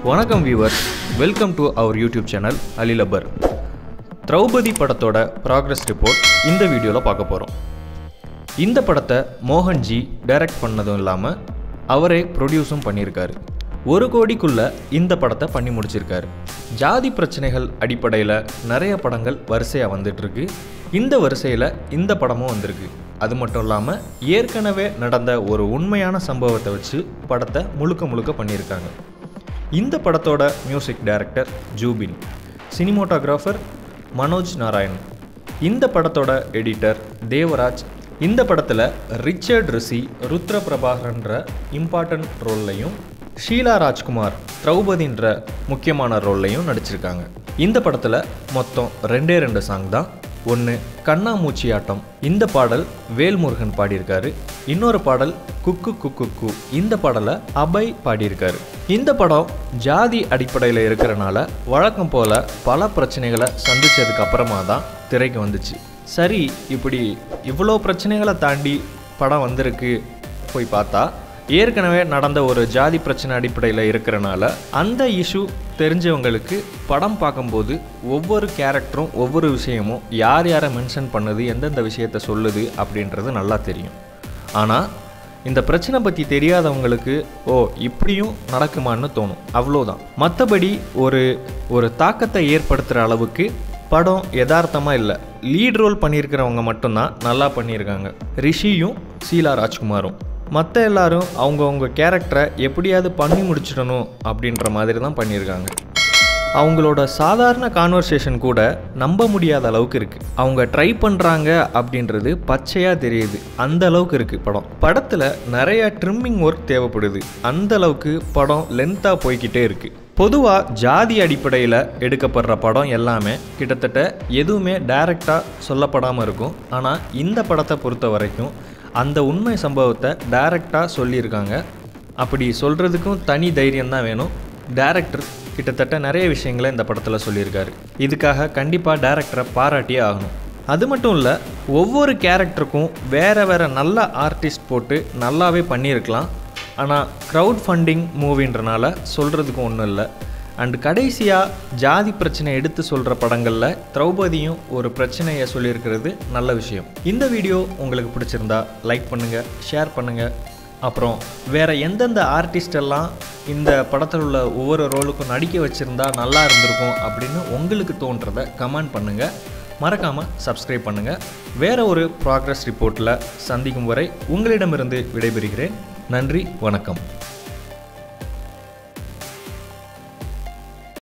வணக்கம் viewers welcome to our YouTube channel அலிலபர் திரௌபதி படத்தோட ப்ராக்ரஸ் ரிப்போர்ட் இந்த வீடியோவில் பார்க்க போகிறோம் இந்த படத்தை மோகன்ஜி டைரக்ட் பண்ணதும் இல்லாமல் அவரே ப்ரொடியூஸும் பண்ணியிருக்காரு ஒரு கோடிக்குள்ளே இந்த படத்தை பண்ணி முடிச்சிருக்காரு ஜாதி பிரச்சனைகள் அடிப்படையில் நிறைய படங்கள் வரிசையாக வந்துட்டுருக்கு இந்த வரிசையில் இந்த படமும் வந்திருக்கு அது மட்டும் இல்லாமல் ஏற்கனவே நடந்த ஒரு உண்மையான சம்பவத்தை வச்சு படத்தை முழுக்க முழுக்க பண்ணியிருக்காங்க இந்த படத்தோட music director Jubin cinematographer Manoj Narayan இந்த படத்தோட எடிட்டர் தேவராஜ் இந்த படத்தில் ரிச்சர்ட் ரிஷி ருத்ர பிரபாகரன்ற இம்பார்ட்டன்ட் ரோல்லையும் ஷீலா ராஜ்குமார் திரௌபதின்ற முக்கியமான ரோல்லையும் நடிச்சிருக்காங்க இந்த படத்தில் மொத்தம் ரெண்டே ரெண்டு சாங் தான் ஒன்று கண்ணாமூச்சி ஆட்டம் இந்த பாடல் வேல்முருகன் பாடியிருக்காரு இன்னொரு பாடல் குக்கு குக்கு கு இந்த பாடலை அபய் பாடியிருக்காரு இந்த படம் ஜாதி அடிப்படையில் இருக்கிறனால வழக்கம் போல பல பிரச்சனைகளை சந்திச்சதுக்கு அப்புறமா தான் திரைக்கு வந்துச்சு சரி இப்படி இவ்வளோ பிரச்சனைகளை தாண்டி படம் வந்திருக்கு போய் பார்த்தா ஏற்கனவே நடந்த ஒரு ஜாதி பிரச்சனை அடிப்படையில் இருக்கிறனால அந்த இஷ்யூ தெரிஞ்சவங்களுக்கு படம் பார்க்கும்போது ஒவ்வொரு கேரக்டரும் ஒவ்வொரு விஷயமும் யார் யாரை மென்ஷன் பண்ணுது எந்தெந்த விஷயத்த சொல்லுது அப்படின்றது நல்லா தெரியும் ஆனால் இந்த பிரச்சனை பற்றி தெரியாதவங்களுக்கு ஓ இப்படியும் நடக்குமான்னு தோணும் அவ்வளோதான் மற்றபடி ஒரு ஒரு தாக்கத்தை ஏற்படுத்துகிற அளவுக்கு படம் யதார்த்தமாக இல்லை லீட் ரோல் பண்ணியிருக்கிறவங்க மட்டும்தான் நல்லா பண்ணியிருக்காங்க ரிஷியும் சீலா ராஜ்குமாரும் மற்ற எல்லாரும் அவங்கவுங்க கேரக்டரை எப்படியாவது பண்ணி முடிச்சிடணும் அப்படின்ற மாதிரி தான் பண்ணியிருக்காங்க அவங்களோட சாதாரண கான்வர்சேஷன் கூட நம்ப முடியாத அளவுக்கு இருக்குது அவங்க ட்ரை பண்ணுறாங்க அப்படின்றது பச்சையாக தெரியுது அந்த அளவுக்கு இருக்குது படம் படத்தில் நிறைய ட்ரிம்மிங் ஒர்க் தேவைப்படுது அந்த அளவுக்கு படம் லென்த்தாக போய்கிட்டே இருக்குது பொதுவாக ஜாதி அடிப்படையில் எடுக்கப்படுற படம் எல்லாமே கிட்டத்தட்ட எதுவுமே டைரெக்டாக சொல்லப்படாமல் இருக்கும் ஆனால் இந்த படத்தை பொறுத்த வரைக்கும் அந்த உண்மை சம்பவத்தை டைரெக்டாக சொல்லியிருக்காங்க அப்படி சொல்கிறதுக்கும் தனி தைரியம் தான் வேணும் டேரக்டர் கிட்டத்தட்ட நிறைய விஷயங்களை இந்த படத்தில் சொல்லியிருக்காரு இதுக்காக கண்டிப்பாக டேரக்டரை பாராட்டியே ஆகணும் அது மட்டும் இல்லை ஒவ்வொரு கேரக்டருக்கும் வேறு வேறு நல்ல ஆர்டிஸ்ட் போட்டு நல்லாவே பண்ணியிருக்கலாம் ஆனால் க்ரௌட் ஃபண்டிங் மூவின்றனால சொல்கிறதுக்கு ஒன்றும் இல்லை அண்ட் கடைசியாக ஜாதி பிரச்சனை எடுத்து சொல்கிற படங்களில் திரௌபதியும் ஒரு பிரச்சனையை சொல்லியிருக்கிறது நல்ல விஷயம் இந்த வீடியோ உங்களுக்கு பிடிச்சிருந்தா லைக் பண்ணுங்கள் ஷேர் பண்ணுங்கள் அப்புறம் வேறு எந்தெந்த ஆர்டிஸ்ட் எல்லாம் இந்த படத்தில் உள்ள ஒவ்வொரு ரோலுக்கும் நடிக்க வச்சுருந்தா நல்லா இருந்திருக்கும் அப்படின்னு உங்களுக்கு தோன்றதை கமெண்ட் பண்ணுங்கள் மறக்காமல் சப்ஸ்கிரைப் பண்ணுங்கள் வேறு ஒரு ப்ராக்ரஸ் ரிப்போர்ட்டில் சந்திக்கும் வரை உங்களிடமிருந்து விடைபெறுகிறேன் நன்றி வணக்கம்